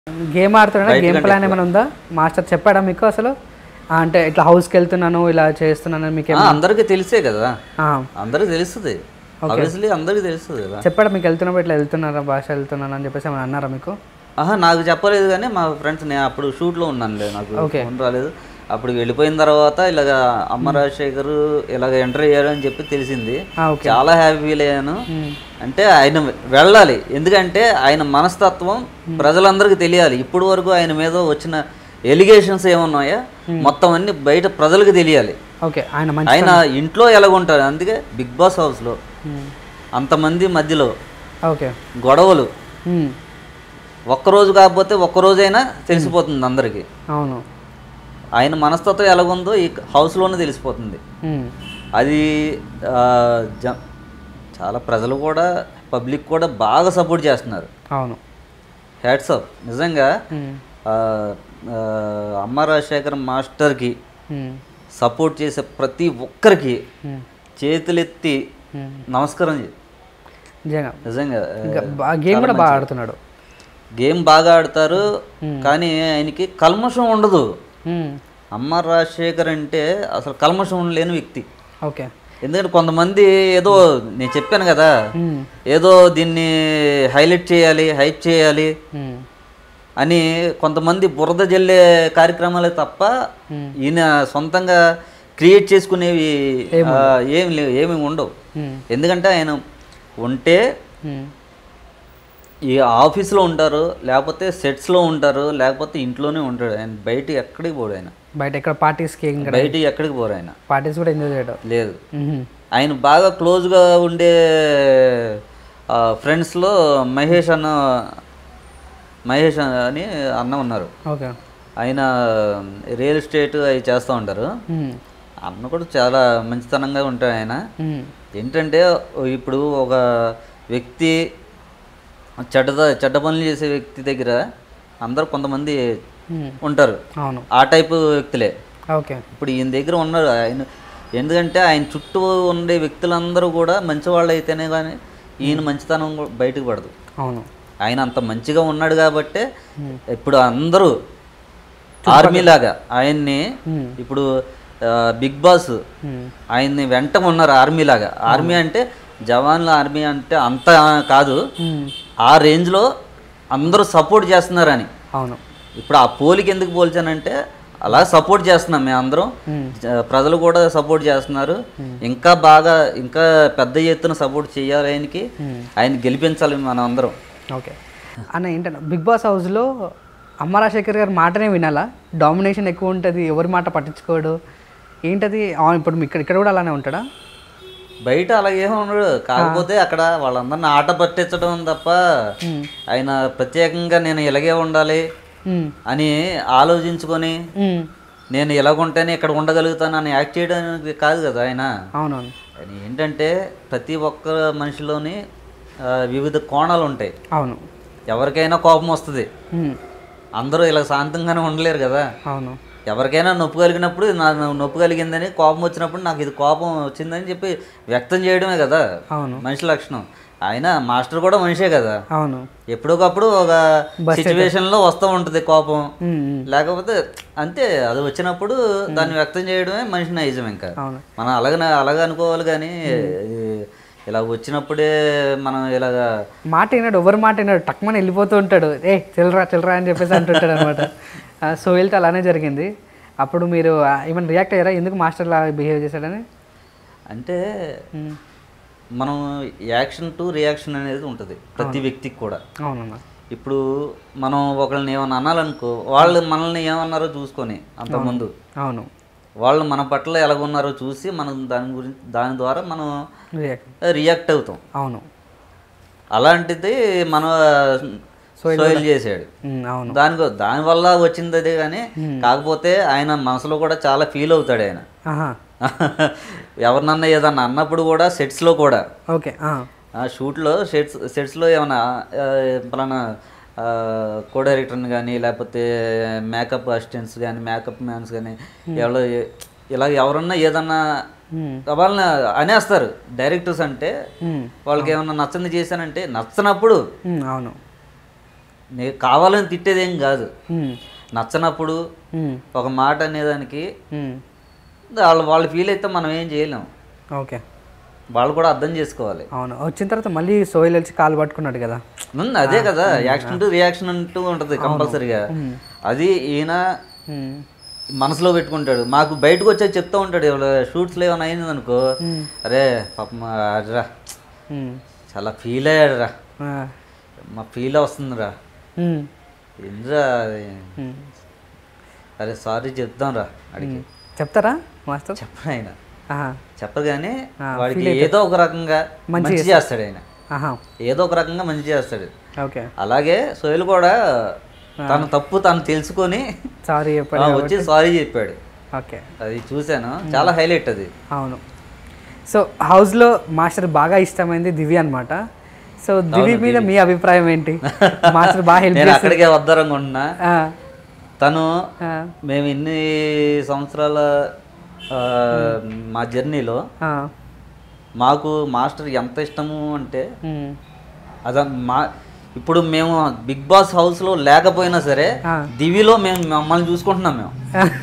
Game ఆడుతున్నా బయట game కంటే ప్లాన్ ఎక్కువ. ఏమైనా ఉందా మాస్టర్ చెప్పాడా మీకు అసలు ఆ, అంటే ఇట్లా హౌస్కి వెళ్తున్నాను ఇలా చేస్తున్నాను మీకు ఆ, అందరికీ తెలిసే కదా ఆ, అందరికి తెలుస్తుంది ఆబ్వియస్లీ అందరికి తెలుస్తుంది కదా చెప్పాడా మీకు వెళ్తున్నప్పుడు ఇట్లా వెళ్తున్నారా భాష వెళ్తున్నాను అని చెప్పేసి ఏమైనా అన్నారా మీకు ఆహా నాకు చెప్పలేదు కానీ మా ఫ్రెండ్స్ నేను అప్పుడు షూట్లో ఉన్నానులే నాకు Okay. ఫోన్ రాలేదు అప్పుడు వెళ్ళిపోయిన తర్వాత ఇలాగ అమ్మ రాజశేఖర్ ఇలాగ ఎంటర్ అయ్యారు అని చెప్పి తెలిసింది ఆ, ఓకే చాలా హ్యాపీ ఫీల్ అయ్యాను ఉమ్, అంటే ఆయన వెళ్ళాలి ఎందుకంటే ఆయన మనస్తత్వం ప్రజలందరికీ తెలియాలి ఇప్పుడు వరకు ఆయన మీద వచ్చిన ఎలిగేషన్స్ ఏమున్నాయో మొత్తం అన్ని బయట ప్రజలకు తెలియాలి ఓకే ఆయన మంచి ఆయన ఇంట్లో ఎలాగుంటారు అందుకే బిగ్ బాస్ హౌస్లో ఉమ్, అంతమంది మధ్యలో ఓకే గొడవలు ఉమ్, ఒక్కరోజు కాకపోతే ఒక్కరోజైనా తెలిసిపోతుంది అందరికీ అవును ఆయన మనస్తత్వం ఎలాగుందో ఈ హౌస్లోనే తెలిసిపోతుంది ఉమ్, అది ఆ, జ చాలా ప్రజలు కూడా పబ్లిక్ కూడా బాగా సపోర్ట్ చేస్తున్నారు అవును హ్యాట్స్ ఆఫ్ నిజంగా ఉమ్, ఆ, ఆ, అమ్మ రాజశేఖర్ మాస్టర్కి ఉమ్, సపోర్ట్ చేసే ప్రతి ఒక్కరికి ఉమ్, చేతులెత్తి ఉమ్. నమస్కారం చే- నిజంగా నిజంగా ఇంకా బా- గేమ్ కూడా బాగా ఆడుతున్నాడు గేమ్ బాగా ఆడతారు కానీ ఆయనకి కల్మషం ఉండదు ఉమ్, అమ్మ రాజశేఖర్ అంటే అసలు కల్మషం లేని వ్యక్తి ఓకే ఎందుకంటే కొంతమంది ఏదో నేను చెప్పాను కదా ఉమ్, ఏదో దీన్ని హైలైట్ చేయాలి హైప్ చేయాలి ఉమ్, అని కొంతమంది బురద జల్లే కార్యక్రమాలే తప్ప Hmm. ఈయన సొంతంగా క్రియేట్ చేసుకునేవి ఆ, ఏం లేవు ఏమి ఉండవు ఉమ్, ఎందుకంటే ఆయన ఉంటే ఉమ్, ఈ ఆఫీస్లో ఉంటారు లేకపోతే సెట్స్లో ఉంటారు లేకపోతే ఇంట్లోనే ఉంటాడు ఆయన బయట ఎక్కడికి పోడు ఆయన బయట ఎక్కడ పార్టీస్కి ఇంకా బయట ఎక్కడికి పోరు ఆయన పార్టీస్ కూడా ఎంజాయ్ చేయడం లేదు ఉమ్, ఆయన బాగా క్లోజ్గా ఉండే ఫ్రెండ్స్లో మహేష్ అన్న మహేష్ అని అన్న ఉన్నారు ఓకే ఆయన రియల్ ఎస్టేట్ అవి చేస్తూ ఉంటారు ఉమ్, అన్న కూడా చాలా మంచితనంగా ఉంటాడు ఆయన ఉమ్, ఏంటంటే ఇప్పుడు ఒక వ్యక్తి చెడ్డ చెడ్డ పనులు చేసే వ్యక్తి దగ్గర అందరు కొంతమంది ఉమ్, ఉంటారు అవును ఆ టైపు వ్యక్తులే ఓకే ఇప్పుడు ఈయన దగ్గర ఉన్నారు ఆయన ఎందుకంటే ఆయన చుట్టూ ఉండే వ్యక్తులందరూ కూడా మంచివాళ్ళు అయితేనే కానీ ఈయన మంచితనం కూడా బయటకు పడదు అవును ఆయన అంత మంచిగా ఉన్నాడు కాబట్టే ఇప్పుడు అందరూ ఆర్మీ లాగా ఆయన్ని ఉమ్, ఇప్పుడు ఆ, బిగ్ బాస్ ఉమ్, ఆయన్ని వెంట ఉన్నారు ఆర్మీ లాగా ఆర్మీ అంటే జవాన్ల ఆర్మీ అంటే అంత కాదు ఉమ్, ఆ రేంజ్లో అందరూ సపోర్ట్ చేస్తున్నారని అవును ఇప్పుడు ఆ పోలికి ఎందుకు పోల్చానంటే అలా సపోర్ట్ చేస్తున్నాం మేము అందరం ఉమ్, జ- ప్రజలు కూడా సపోర్ట్ చేస్తున్నారు ఇంకా బాగా ఇంకా పెద్ద ఎత్తున సపోర్ట్ చేయాలి ఆయనకి ఉమ్. ఆయన గెలిపించాలి మనం అందరం ఓకే అన్న ఏంటన్నా బిగ్ బాస్ హౌస్లో అమ్మ రాజశేఖర్ గారి మాటనే వినాలా డామినేషన్ ఎక్కువ ఉంటుంది ఎవరి మాట పట్టించుకోడు ఏంటది ఆ, ఇప్పుడు మీ ఇక్కడ ఇక్కడ కూడా అలానే ఉంటాడా బయట అలాగే ఉండడు కాకపోతే అక్కడ వాళ్ళందరిని ఆట పట్టించడం తప్ప ఉమ్, ఆయన ప్రత్యేకంగా నేను ఇలాగే ఉండాలి ఉమ్, అని ఆలోచించుకొని ఉమ్, నేను ఇలాగుంటేనే ఇక్కడ ఉండగలుగుతాను అని యాక్ట్ చేయడానికి కాదు కదా ఆయన అవునవును ఆయన ఏంటంటే ప్రతి ఒక్క మనిషిలోని ఆ, వివిధ కోణాలు ఉంటాయి అవును ఎవరికైనా కోపం వస్తుంది ఉమ్, అందరూ ఇలా శాంతంగానే ఉండలేరు కదా అవును ఎవరికైనా నొప్పి కలిగినప్పుడు నా నొప్పి కలిగిందని కోపం వచ్చినప్పుడు నాకు ఇది కోపం వచ్చిందని చెప్పి వ్యక్తం చేయడమే కదా అవును మనిషి లక్షణం ఆయన మాస్టర్ కూడా మనిషే కదా అవును ఎప్పుడొకప్పుడు ఒక సిచ్యువేషన్లో వస్తూ ఉంటుంది కోపం ఉమ్, ఉమ్, లేకపోతే అంతే అది వచ్చినప్పుడు దాన్ని వ్యక్తం చేయడమే మనిషి నైజం ఇంకా అవును మనం అలాగనే అలాగే అనుకోవాలి కానీ ఇలా వచ్చినప్పుడే మనం ఇలాగా మాట విన్నాడు ఎవరి మాట విన్నాడు టక్మని వెళ్ళిపోతూ ఉంటాడు ఏ చిల్లరా చిల్లరా అని చెప్పేసి అంటుంటాడు అనమాట సో వెళ్తే అలానే జరిగింది అప్పుడు మీరు ఆ, ఏమైనా రియాక్ట్ అయ్యారా ఎందుకు మాస్టర్ లా బిహేవ్ చేశాడని అంటే ఉమ్, మనం యాక్షన్ టు రియాక్షన్ అనేది ఉంటుంది ప్రతి వ్యక్తికి కూడా అవునన్నా ఇప్పుడు మనం ఒకళ్ళని ఏమన్నా అనాలనుకో వాళ్ళు మనల్ని ఏమన్నారో చూసుకొని అంతకుముందు అవును వాళ్ళు మన పట్ల ఎలాగున్నారో చూసి మనం దాని గురించి దాని ద్వారా మనం రియాక్ట్ రియాక్ట్ అవుతాం అవును అలాంటిది మన సోయిల్ చేశాడు ఉమ్, అవును దాని దానివల్ల వచ్చింది అదే కానీ కాకపోతే ఆయన మనసులో కూడా చాలా ఫీల్ అవుతాడు ఆయన ఆహా ఎవరినన్నా ఏదన్నా అన్నప్పుడు కూడా సెట్స్లో కూడా ఓకే ఆ, ఆ షూట్లో సెట్స్ సెట్స్లో ఏమైనా ఆ, పలానా కో డైరెక్టర్ని కానీ లేకపోతే మేకప్ అసిస్టెంట్స్ కానీ మేకప్ మ్యాన్స్ కానీ ఎవరో ఇలా ఎవరన్నా ఏదన్నా ఉమ్, వాళ్ళని అనేస్తారు డైరెక్టర్స్ అంటే ఉమ్, వాళ్ళకి ఏమన్నా నచ్చని చేశానంటే నచ్చనప్పుడు ఉమ్, అవును నే కావాలని తిట్టేదేం కాదు ఉమ్, నచ్చనప్పుడు ఉమ్, ఒక మాట అనేదానికి ఉమ్. వాళ్ళు వాళ్ళు ఫీల్ అయితే మనం ఏం చేయలేం ఓకే వాళ్ళు కూడా అర్థం చేసుకోవాలి అవును వచ్చిన తర్వాత మళ్ళీ సోయిల్ వచ్చి కాలు పట్టుకున్నాడు కదా ఉంది అదే కదా యాక్షన్ టు రియాక్షన్ అంటూ ఉంటుంది కంపల్సరీగా అది ఈయన ఉమ్, మనసులో పెట్టుకుంటాడు మాకు బయటకు వచ్చేది చెప్తూ ఉంటాడు షూట్స్లో ఏమైనా అయింది అనుకో అరే పాపం అదిరా ఉమ్, చాలా ఫీల్ అయ్యాడురా ఆ, మా ఫీల్ వస్తుందిరా ఉమ్, ఏంద్రా అది? ఉమ్. అరే సారీ చెప్దాంరా అడిగి చెప్తారా మాస్టర్ చెప్పడు ఆయన ఆహా, చెప్పగానే ఆ, వాడికి ఏదో ఒక రకంగా మంచి చేస్తాడు ఆయన ఆహా, ఏదో ఒక రకంగా మంచి చేస్తాడు ఓకే అలాగే సోయల్ కూడా తన తప్పు తను తెలుసుకొని సారీ ఆ, చెప్పండి వచ్చి సారీ చెప్పాడు ఓకే అది చూశాను చాలా హైలైట్ అది అవును సో హౌస్లో మాస్టర్ బాగా ఇష్టమైంది దివి అన్నమాట సో దివి మీద మీ అభిప్రాయం ఏంటి మాస్టర్ బాగా హెల్ప్ నేను అక్కడికే వద్దరనుకుంటున్నా ఆ, తను ఆ, మేము ఇన్ని సంవత్సరాల ఆ, మా జర్నీలో ఆ, మాకు మాస్టర్ ఎంత ఇష్టము అంటే ఉమ్, అద మా ఇప్పుడు మేము బిగ్ బాస్ హౌస్లో లేకపోయినా సరే ఆ. దివిలో మేము మమ్మల్ని చూసుకుంటున్నాం మేము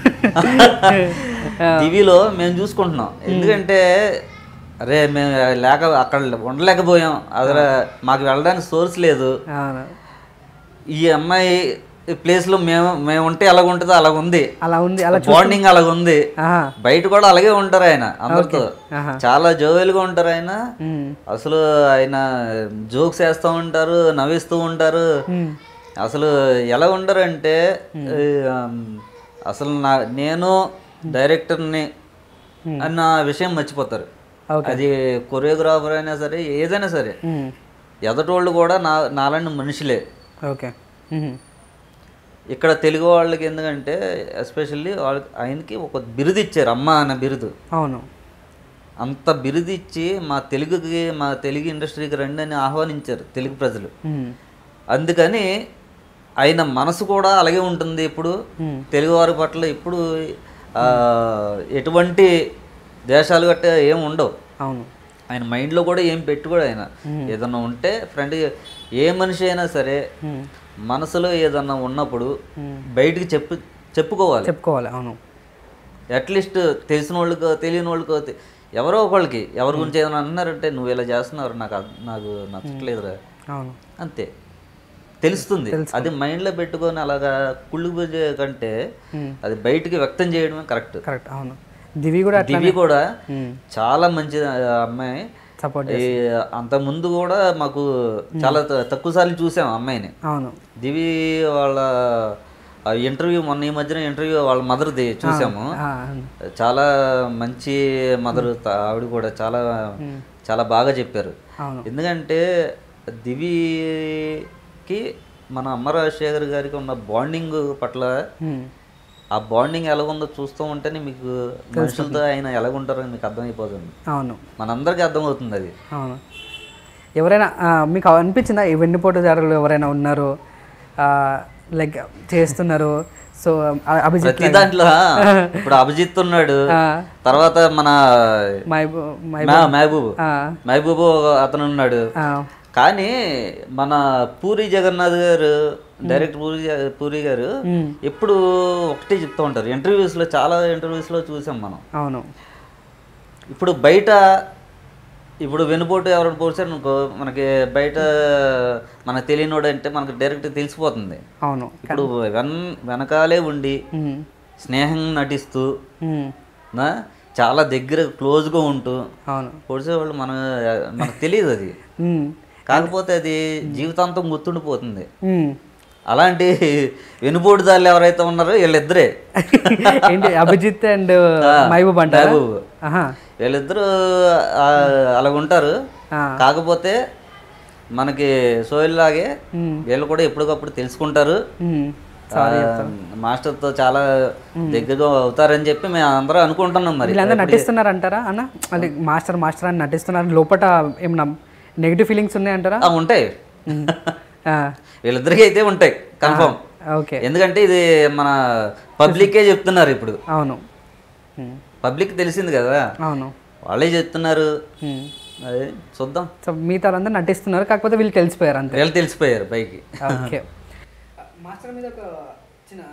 దివిలో మేము చూసుకుంటున్నాం ఎందుకంటే అరే మేము లేక అక్కడ ఉండలేకపోయాం అదే మాకు వెళ్ళడానికి సోర్స్ లేదు అవును ఈ అమ్మాయి ప్లేస్లో మేము మేము ఉంటే అలాగ ఉంటుందో అలాగ ఉంది అలా ఉంది అలా బాండింగ్ అలాగ ఉంది ఆహా, బయట కూడా అలాగే ఉంటారు ఆయన అందరితో ఆహా. చాలా జోవెల్గా ఉంటారు ఆయన ఉమ్, అసలు ఆయన జోక్స్ వేస్తూ ఉంటారు నవ్విస్తూ ఉంటారు ఉమ్, అసలు ఎలా ఉండరంటే ఈ, ఆమ్, అసలు నా నేను డైరెక్టర్ని అన్న విషయం మర్చిపోతారు ఓకే అది కొరియోగ్రాఫర్ అయినా సరే ఏదైనా సరే ఉమ్, ఎదటోళ్ళు కూడా నా నాలాంటి మనుషులే ఓకే ఉమ్, ఇక్కడ తెలుగు వాళ్ళకి ఎందుకంటే ఎస్పెషల్లీ వాళ్ళకి ఆయనకి ఒక బిరుదు ఇచ్చారు అమ్మ అన్న బిరుదు అవును అంత బిరుదు ఇచ్చి మా తెలుగుకి మా తెలుగు ఇండస్ట్రీకి రండి అని ఆహ్వానించారు తెలుగు ప్రజలు ఉమ్, అందుకని ఆయన మనసు కూడా అలాగే ఉంటుంది ఇప్పుడు ఉమ్, తెలుగువారి పట్ల ఇప్పుడు ఆ, ఎటువంటి దేశాలు గట్ట ఏం ఉండవు అవును ఆయన మైండ్లో కూడా ఏం పెట్టుకోడు ఆయన ఏదన్నా ఉంటే ఫ్రెండ్ ఏ మనిషి అయినా సరే ఉమ్, మనసులో ఏదన్నా ఉన్నప్పుడు ఉమ్. బయటికి చెప్పు చెప్పుకోవాలి చెప్పుకోవాలి అవును అట్లీస్ట్ తెలిసిన వాళ్ళకో తెలియని వాళ్ళకో తె- ఎవరో ఒకళ్ళకి ఎవరి గురించి ఏదైనా అన్నారంటే నువ్వు ఇలా చేస్తున్నారు నాకు అద్- నాకు నచ్చట్లేదురా అవును అంతే తెలుస్తుంది అది మైండ్లో పెట్టుకొని అలాగా కుళ్ళు పోజే కంటే ఉమ్, అది బయటికి వ్యక్తం చేయడమే కరెక్ట్ కరెక్ట్ అవును దివి కూడా అట్లా దివి కూడా ఉమ్, చాలా మంచి ఆ అమ్మాయి సపోర్ట్ ఈ అంత ముందు కూడా మాకు చాలా త- తక్కువ సార్లు చూసాం అమ్మాయిని అవును దివి వాళ్ళ ఇంటర్వ్యూ మొన్న ఈ మధ్యన ఇంటర్వ్యూ వాళ్ళ మదర్ది చూసాము ఆ, చాలా మంచి మదర్ ఆవిడ కూడా చాలా చాలా బాగా చెప్పారు అవును ఎందుకంటే దివికి మన అమ్మ రాజశేఖర్ గారికి ఉన్న బాండింగ్ పట్ల ఉమ్, ఆ బాండింగ్ ఎలాగుందో చూస్తూ ఉంటేనే మీకు మనుషులతో ఆయన ఎలాగుంటారో మీకు అర్థమైపోతుంది అవును మనందరికీ అర్థమవుతుంది అది అవును ఎవరైనా ఆ, మీకు అనిపించిందా ఈ వెన్నుపోటుదారులు ఎవరైనా ఉన్నారు లైక్ చేస్తున్నారు సో ఆ- అభిజిత్ ప్రతి దాంట్లో ఇప్పుడు అభిజిత్ ఉన్నాడు ఆ, తర్వాత మన మైబూ మై మా- మహబూబ్ ఆ, మహబూబ్ అతను ఉన్నాడు ఆ, కానీ మన పూరి జగన్నాథ్ గారు డైరెక్టర్ పూరి జ- పూరి గారు ఉమ్, ఎప్పుడు ఒకటే చెప్తూ ఉంటారు ఇంటర్వ్యూస్లో చాలా ఇంటర్వ్యూస్లో చూసాం మనం అవును ఇప్పుడు బయట ఇప్పుడు వెనుపోటు ఎవరు పోసారు అనుకో మనకి బయట మనకు తెలియనోడు అంటే మనకు డైరెక్ట్ తెలిసిపోతుంది అవును ఇప్పుడు వెన్ వెనకాలే ఉండి ఉమ్, స్నేహం నటిస్తూ ఉమ్, నా చాలా దగ్గర క్లోజ్గా ఉంటూ అవును పొడిచేవాళ్ళు మన మనకు తెలియదు అది ఉమ్, కాకపోతే అది జీవితాంతం గుర్తుండిపోతుంది ఉమ్. అలాంటి వెనుపోటుదారులు ఎవరైతే ఉన్నారో వీళ్ళిద్దరే ఏంటి అభిజిత్ అండ్ మహబూబ్ అంటారా మహబూబ్. ఆహా, వీళ్ళిద్దరూ ఆ, అలాగ ఉంటారు ఆ, కాకపోతే మనకి సోయిల్ లాగే ఉమ్, వీళ్ళు కూడా ఎప్పటికప్పుడు తెలుసుకుంటారు ఉమ్, ఆ, మాస్టర్తో చాలా దగ్గరగా అవుతారని చెప్పి మేము అందరూ అనుకుంటున్నాం మరి వీళ్ళందరూ నటిస్తున్నారంటారా అన్న అంటే మాస్టర్ మాస్టర్ అని నటిస్తున్నారు లోపల ఏమన్నా నెగిటివ్ ఫీలింగ్స్ ఉన్నాయంటారా ఆ, ఉంటాయి ఉమ్, ఆ, వీళ్ళిద్దరికీ అయితే ఉంటాయి కన్ఫర్మ్ ఓకే ఎందుకంటే ఇది మన పబ్లికే చెప్తున్నారు ఇప్పుడు అవును ఉమ్, పబ్లిక్ తెలిసింది కదా అవును వాళ్ళే చెప్తున్నారు ఉమ్. అదే చూద్దాం సో మిగతా వాళ్ళందరూ నటిస్తున్నారు కాకపోతే వీళ్ళు తెలిసిపోయారు అంతే వీళ్ళు తెలిసిపోయారు పైకి ఓకే మాస్టర్ మీద ఒక చిన్న